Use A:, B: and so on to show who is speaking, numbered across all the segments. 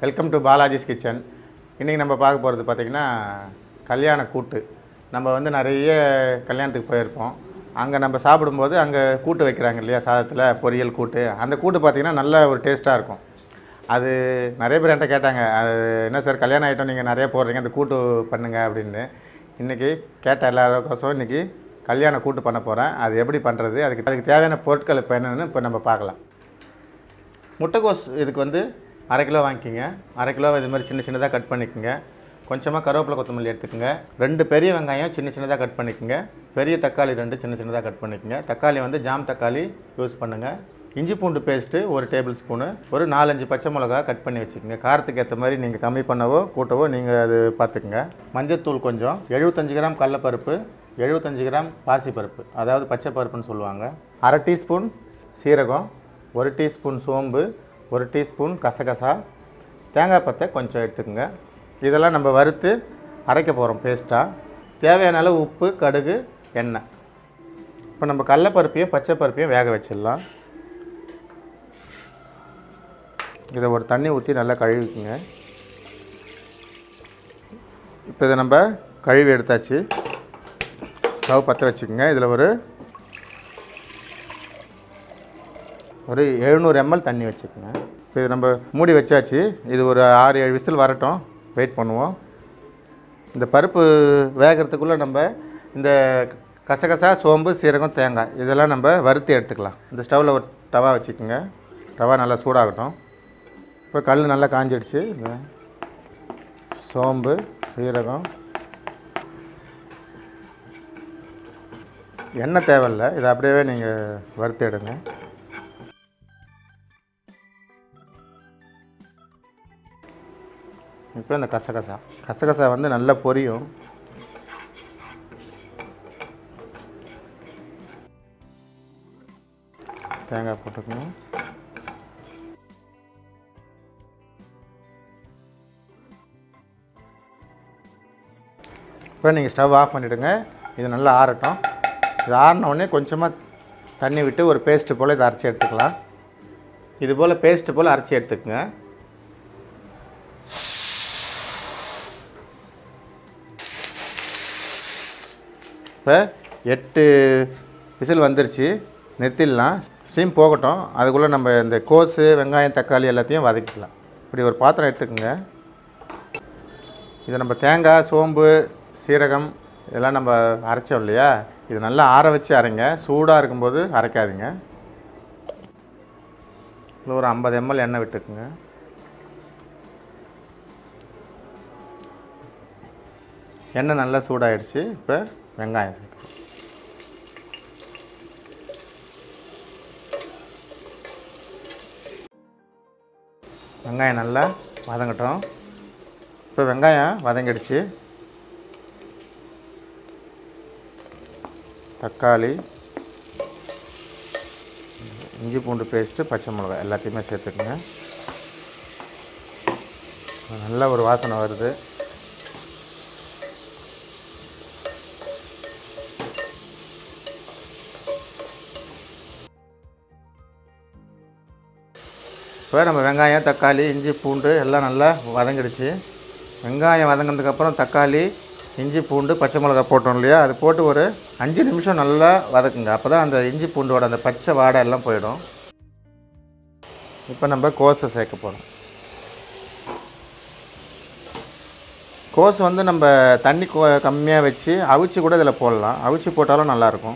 A: welcome to Balaji's kitchen இன்றைக்கி நம்ம பார்க்க போகிறது பார்த்திங்கன்னா கல்யாண கூட்டு நம்ம வந்து நிறைய கல்யாணத்துக்கு போயிருப்போம் அங்கே நம்ம சாப்பிடும்போது அங்கே கூட்டு வைக்கிறாங்க இல்லையா சாதத்தில் பொரியல் கூட்டு அந்த கூட்டு பார்த்திங்கன்னா நல்ல ஒரு டேஸ்ட்டாக இருக்கும் அது நிறைய பேர் என்கிட்ட கேட்டாங்க அது என்ன சார் கல்யாணம் ஐட்டம் நீங்கள் நிறைய போடுறீங்க அந்த கூட்டு பண்ணுங்க அப்படின்னு இன்றைக்கி கேட்ட எல்லாருக்கோசம் இன்றைக்கி கல்யாண கூட்டு பண்ண போகிறேன் அது எப்படி பண்ணுறது அதுக்கு அதுக்கு தேவையான பொருட்கள் இப்போ என்னென்னு இப்போ நம்ம பார்க்கலாம் முட்டைக்கோஸ் இதுக்கு வந்து அரை கிலோ வாங்கிக்கோங்க அரை கிலோ இது மாதிரி சின்ன சின்னதாக கட் பண்ணிக்கோங்க கொஞ்சமாக கருவேப்பிலை கொத்தமல்லி எடுத்துக்கோங்க ரெண்டு பெரிய வெங்காயம் சின்ன சின்னதாக கட் பண்ணிக்கோங்க பெரிய தக்காளி ரெண்டு சின்ன சின்னதாக கட் பண்ணிக்கோங்க தக்காளி வந்து ஜாம் தக்காளி யூஸ் பண்ணுங்கள் இஞ்சி பூண்டு பேஸ்ட்டு ஒரு டேபிள் ஸ்பூனு ஒரு நாலஞ்சு பச்சை மிளகா கட் பண்ணி வச்சுக்கோங்க காரத்துக்கு ஏற்ற மாதிரி நீங்கள் கம்மி பண்ணவோ கூட்டவோ நீங்கள் அது பார்த்துக்குங்க மஞ்சத்தூள் கொஞ்சம் எழுபத்தஞ்சு கிராம் கடலப்பருப்பு எழுபத்தஞ்சு கிராம் பாசிப்பருப்பு அதாவது பச்சை பருப்புன்னு சொல்லுவாங்க அரை டீஸ்பூன் சீரகம் ஒரு டீஸ்பூன் சோம்பு ஒரு டீஸ்பூன் கசகசா தேங்காய் பத்தை கொஞ்சம் எடுத்துக்கோங்க இதெல்லாம் நம்ம வறுத்து அரைக்க போகிறோம் பேஸ்ட்டாக தேவையான அளவு உப்பு கடுகு எண்ணெய் இப்போ நம்ம கடலப்பருப்பையும் பச்சை பருப்பையும் வேக வச்சிடலாம் இதை ஒரு தண்ணி ஊற்றி நல்லா கழுவிக்குங்க இப்போ இதை நம்ம கழுவி எடுத்தாச்சு ஸ்டவ் பற்ற வச்சுக்கோங்க இதில் ஒரு ஒரு எழுநூறு எம்எல் தண்ணி வச்சுக்கோங்க இப்போ இது நம்ம மூடி வச்சாச்சு இது ஒரு ஆறு ஏழு விசில் வரட்டும் வெயிட் பண்ணுவோம் இந்த பருப்பு வேகிறதுக்குள்ளே நம்ம இந்த கசகசா சோம்பு சீரகம் தேங்காய் இதெல்லாம் நம்ம வறுத்து எடுத்துக்கலாம் இந்த ஸ்டவ்வில் ஒரு டவா வச்சுக்கோங்க டவா நல்லா சூடாகட்டும் இப்போ கல் நல்லா காஞ்சிடுச்சு இந்த சோம்பு சீரகம் எண்ணெய் தேவையில்லை இதை அப்படியே நீங்கள் வறுத்து எடுங்க இப்போ இந்த கசகசா கசகசா வந்து நல்லா பொரியும் தேங்காய் போட்டுக்கணும் இப்போ நீங்கள் ஸ்டவ் ஆஃப் பண்ணிவிடுங்க இது நல்லா ஆறட்டும் இது ஆறின உடனே கொஞ்சமாக தண்ணி விட்டு ஒரு பேஸ்ட்டு போல் இதை அரைச்சி எடுத்துக்கலாம் இது போல் பேஸ்ட்டு போல் அரைச்சி எடுத்துக்கங்க இப்போ எட்டு விசில் வந்துருச்சு நிறுத்திடலாம் ஸ்டீம் போகட்டும் அதுக்குள்ளே நம்ம இந்த கோஸு வெங்காயம் தக்காளி எல்லாத்தையும் வதக்கிக்கலாம் இப்படி ஒரு பாத்திரம் எடுத்துக்கோங்க இதை நம்ம தேங்காய் சோம்பு சீரகம் இதெல்லாம் நம்ம அரைச்சோம் இல்லையா இது நல்லா ஆற வச்சு அரைங்க சூடாக இருக்கும்போது அரைக்காதீங்க இதில் ஒரு ஐம்பது எம்எல் எண்ணெய் விட்டுக்குங்க எண்ணெய் நல்லா சூடாயிடுச்சு இப்போ வெங்காயம் சேர்க்கணும் வெங்காயம் நல்லா வதங்கட்டும் இப்போ வெங்காயம் வதங்கிடுச்சு தக்காளி இஞ்சி பூண்டு பேஸ்ட்டு பச்சை மிளகாய் எல்லாத்தையுமே சேர்த்துக்குங்க நல்ல ஒரு வாசனை வருது இப்போ நம்ம வெங்காயம் தக்காளி இஞ்சி பூண்டு எல்லாம் நல்லா வதங்கிடுச்சு வெங்காயம் வதங்கினதுக்கப்புறம் தக்காளி இஞ்சி பூண்டு பச்சை மிளகா போட்டோம் இல்லையா அது போட்டு ஒரு அஞ்சு நிமிஷம் நல்லா வதக்குங்க அப்போ தான் அந்த இஞ்சி பூண்டோட அந்த பச்சை வாடை எல்லாம் போயிடும் இப்போ நம்ம கோஸை சேர்க்க போகிறோம் கோஸ் வந்து நம்ம தண்ணி கொ கம்மியாக வச்சு அவிச்சு கூட இதில் போடலாம் அவிச்சு போட்டாலும் நல்லாயிருக்கும்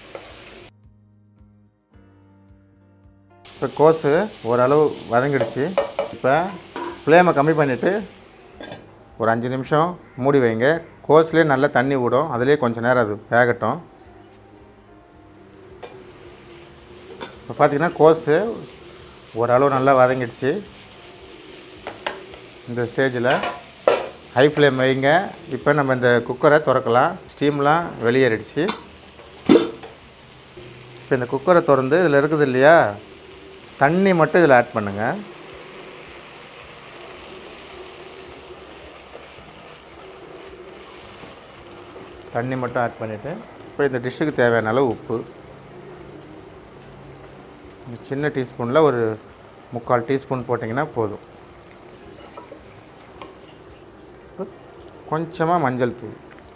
A: இப்போ கோஸு ஓரளவு வதங்கிடுச்சு இப்போ ஃப்ளேமை கம்மி பண்ணிவிட்டு ஒரு அஞ்சு நிமிஷம் மூடி வைங்க கோஸ்லேயே நல்லா தண்ணி விடும் அதுலேயே கொஞ்சம் நேரம் அது வேகட்டும் இப்போ பார்த்தீங்கன்னா கோஸு ஓரளவு நல்லா வதங்கிடுச்சு இந்த ஸ்டேஜில் ஹை ஃப்ளேம் வைங்க இப்போ நம்ம இந்த குக்கரை திறக்கலாம் ஸ்டீம்லாம் வெளியேறிடுச்சு இப்போ இந்த குக்கரை திறந்து இதில் இருக்குது இல்லையா தண்ணி மட்டும் இதில் ஆட் பண்ணுங்கள் தண்ணி மட்டும் ஆட் பண்ணிவிட்டு இப்போ இந்த டிஷ்ஷுக்கு தேவையான அளவு உப்பு இந்த சின்ன டீஸ்பூனில் ஒரு முக்கால் டீஸ்பூன் போட்டிங்கன்னா போதும் கொஞ்சமாக மஞ்சள் தூள்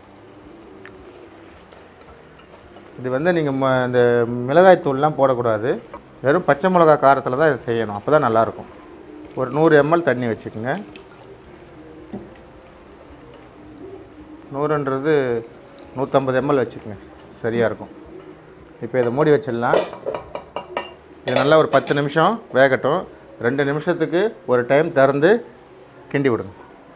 A: இது வந்து நீங்கள் ம இந்த மிளகாய் தூள்லாம் போடக்கூடாது வெறும் பச்சை மிளகா காரத்தில் தான் இதை செய்யணும் அப்போ தான் நல்லாயிருக்கும் ஒரு நூறு எம்எல் தண்ணி வச்சுக்கோங்க நூறுன்றது நூற்றம்பது எம்எல் வச்சுக்கோங்க சரியாக இருக்கும் இப்போ இதை மூடி வச்சிடலாம் இது நல்லா ஒரு பத்து நிமிஷம் வேகட்டும் ரெண்டு நிமிஷத்துக்கு ஒரு டைம் திறந்து கிண்டி விடுங்க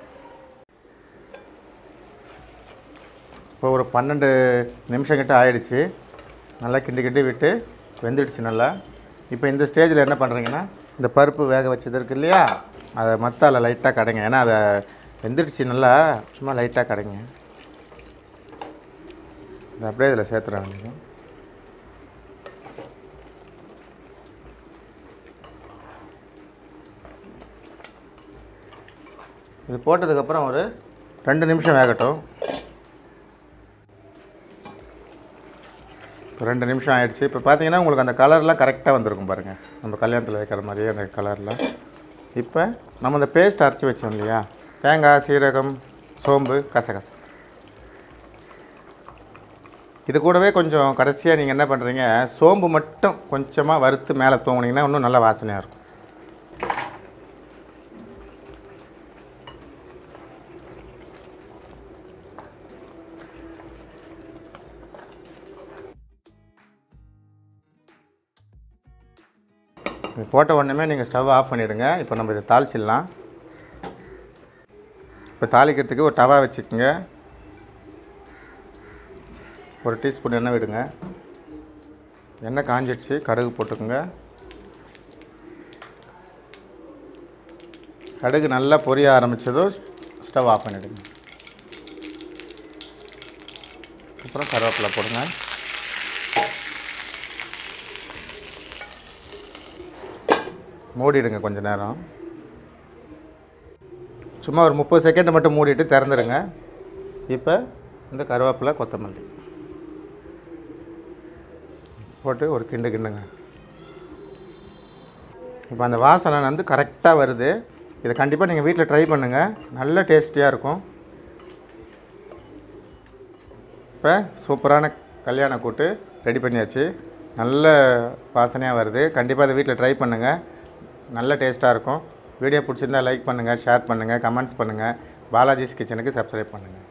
A: இப்போ ஒரு பன்னெண்டு நிமிஷம் கிட்ட ஆயிடுச்சு நல்லா கிண்டி கிண்டி விட்டு வெந்துடுச்சு நல்லா இப்போ இந்த ஸ்டேஜில் என்ன பண்ணுறீங்கன்னா இந்த பருப்பு வேக வச்சது இருக்கு இல்லையா அதை மத்தால லைட்டாக கடைங்க ஏன்னா அதை வெந்துடுச்சு நல்லா சும்மா லைட்டாக கடைங்க இதை அப்படியே இதில் சேர்த்துறாங்க இது போட்டதுக்கப்புறம் ஒரு ரெண்டு நிமிஷம் வேகட்டும் இப்போ ரெண்டு நிமிஷம் ஆயிடுச்சு இப்போ பார்த்தீங்கன்னா உங்களுக்கு அந்த கலர்லாம் கரெக்டாக வந்திருக்கும் பாருங்கள் நம்ம கல்யாணத்தில் வைக்கிற மாதிரியே அந்த கலரில் இப்போ நம்ம இந்த பேஸ்ட் அரைச்சி வச்சோம் இல்லையா தேங்காய் சீரகம் சோம்பு கசகசை இது கூடவே கொஞ்சம் கடைசியாக நீங்கள் என்ன பண்ணுறீங்க சோம்பு மட்டும் கொஞ்சமாக வறுத்து மேலே தூங்குனீங்கன்னா இன்னும் நல்ல வாசனையாக இருக்கும் இது போட்ட உடனே நீங்கள் ஸ்டவ் ஆஃப் பண்ணிவிடுங்க இப்போ நம்ம இதை தாளிச்சிடலாம் இப்போ தாளிக்கிறதுக்கு ஒரு டவா வச்சுக்கோங்க ஒரு டீஸ்பூன் எண்ணெய் விடுங்க எண்ணெய் காஞ்சிடுச்சு கடுகு போட்டுக்கோங்க கடுகு நல்லா பொரிய ஆரம்பித்ததும் ஸ்டவ் ஆஃப் பண்ணிவிடுங்க அப்புறம் கருவேப்பிலை போடுங்க மூடிடுங்க கொஞ்ச நேரம் சும்மா ஒரு முப்பது செகண்ட் மட்டும் மூடிட்டு திறந்துடுங்க இப்போ இந்த கருவேப்பிலை கொத்தமல்லி போட்டு ஒரு கிண்டு கிண்டுங்க இப்போ அந்த வாசனை வந்து கரெக்டாக வருது இதை கண்டிப்பாக நீங்கள் வீட்டில் ட்ரை பண்ணுங்கள் நல்ல டேஸ்டியாக இருக்கும் இப்போ சூப்பரான கல்யாண கூட்டு ரெடி பண்ணியாச்சு நல்ல வாசனையாக வருது கண்டிப்பாக அதை வீட்டில் ட்ரை பண்ணுங்கள் நல்ல டேஸ்ட்டாக இருக்கும் வீடியோ பிடிச்சிருந்தா லைக் பண்ணுங்கள் ஷேர் பண்ணுங்கள் கமெண்ட்ஸ் பண்ணுங்கள் பாலாஜிஸ் கிச்சனுக்கு சப்ஸ்கிரைப் பண்ணுங்கள்